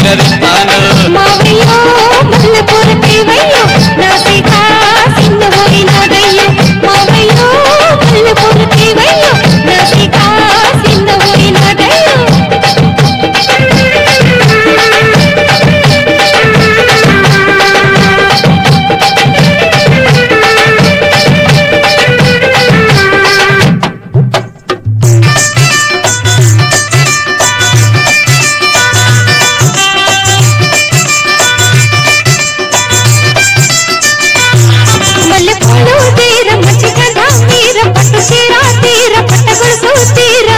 చీరదిస్తాను మావయ్యో మల్లెపూల దేవయ్యో నా సీత సిన్నబోయినాదయ్యో మావయ్యో మల్లెపూల దేవయ్యో నా సీత సిన్నబోయినాదయ్యో మల్లెపూలు తీర మంచి కథ తీర పట్టు చీర తీర పట్ట గొలుసు తీర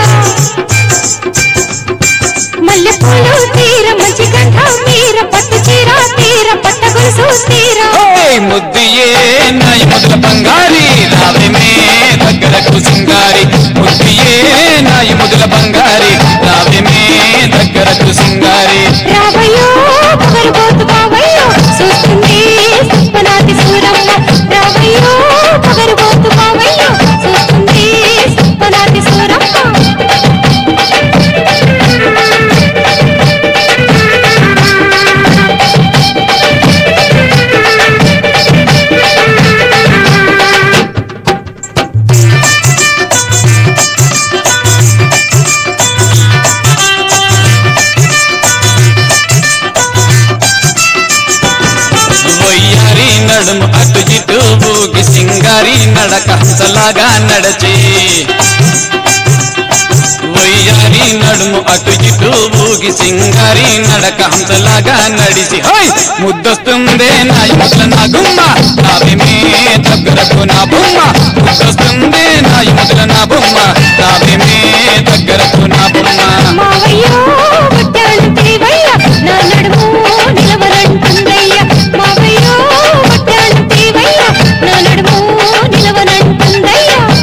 మల్లెపూలు తీర మంచి గంధ తీర పట్టు చీర తీర పట్ట గొలుసు తీర ఓయ్ ముద్దియే నాయ మొదల బంగారి రావేమే దగ్గరకు సింగారి ముద్దియే నాయ మొదల బంగారి రావేమే దగ్గరకు సింగారి రావయ్యో పగరుబోతు బావయ్యో చూస్తుంది సుప్పనాటి సూరమ్మ రావయ్యో పగరుబోతు బావయ్యో చూస్తుంది సుప్పనాటి సూరమ్మ వయ్యారి నడుము అటు ఇటు ఊగి సింగారి నడక హంసలాగా నడచి వయ్యారి నడుము అటు ఇటు ఊగి సింగారి నడక హంసలాగా నడిచి హోయ్ ముద్దొస్తుందే నా ముద్ర నా గుమ్మ నావేమే దగ్గరకు నా బొమ్మ ముద్దొస్తుందే నా ముద్ర నా బొమ్మ నావేమే దగ్గరకు నా బొమ్మ మావయ్యో ముట్టాడు దేవయ్య నా నడుము నిలవనంటుందయ్య మావయ్యో ముట్టాడు దేవయ్య నా నడుము నిలవనంటుందయ్య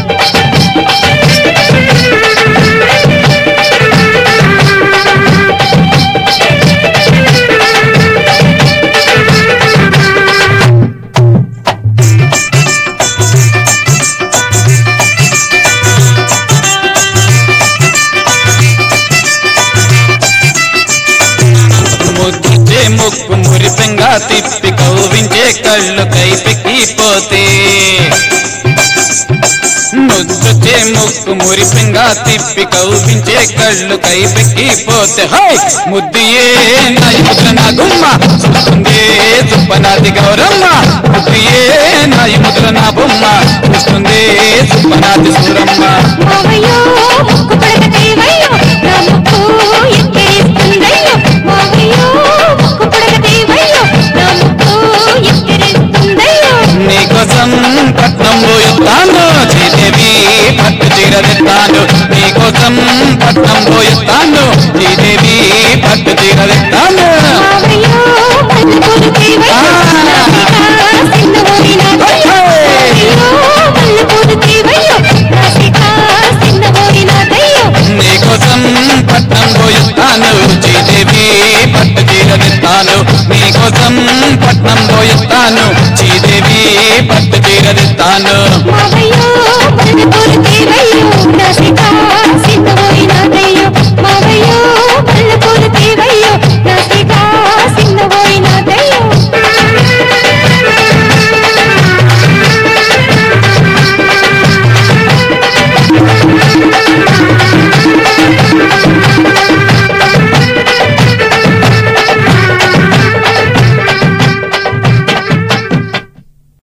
ముద్దిచ్చే ముక్కు మురిపెంగా తిప్పి కౌవించే కళ్ళు కైపెక్కిపోతే ముద్దుచే ముక్కు మురిపెంగా తిప్పి కౌవించే కళ్ళు కైపెక్కిపోతే హై ముద్దియే నాయ ముద్ర నా గుమ్మ చూస్తుందే సుప్పనాది గౌరమ్మ ముద్దియే నాయ ముద్ర నా బొమ్మ చూస్తుందే సుప్పనాది సూరమ్మ మావయ్యో ముక్కు పడక దేవయ్యో నా ముక్కు ఎక్కిరిస్తుందయ్యో మావయ్యో ముక్కు పడక దేవయ్యో నా ముక్కు ఎక్కిరిస్తుందయ్యో నీకోసం పట్నం పోయిస్తాను శ్రీదేవి పట్టు చీర తెస్తాను నీకోసం పట్నం పోయిస్తాను శ్రీదేవి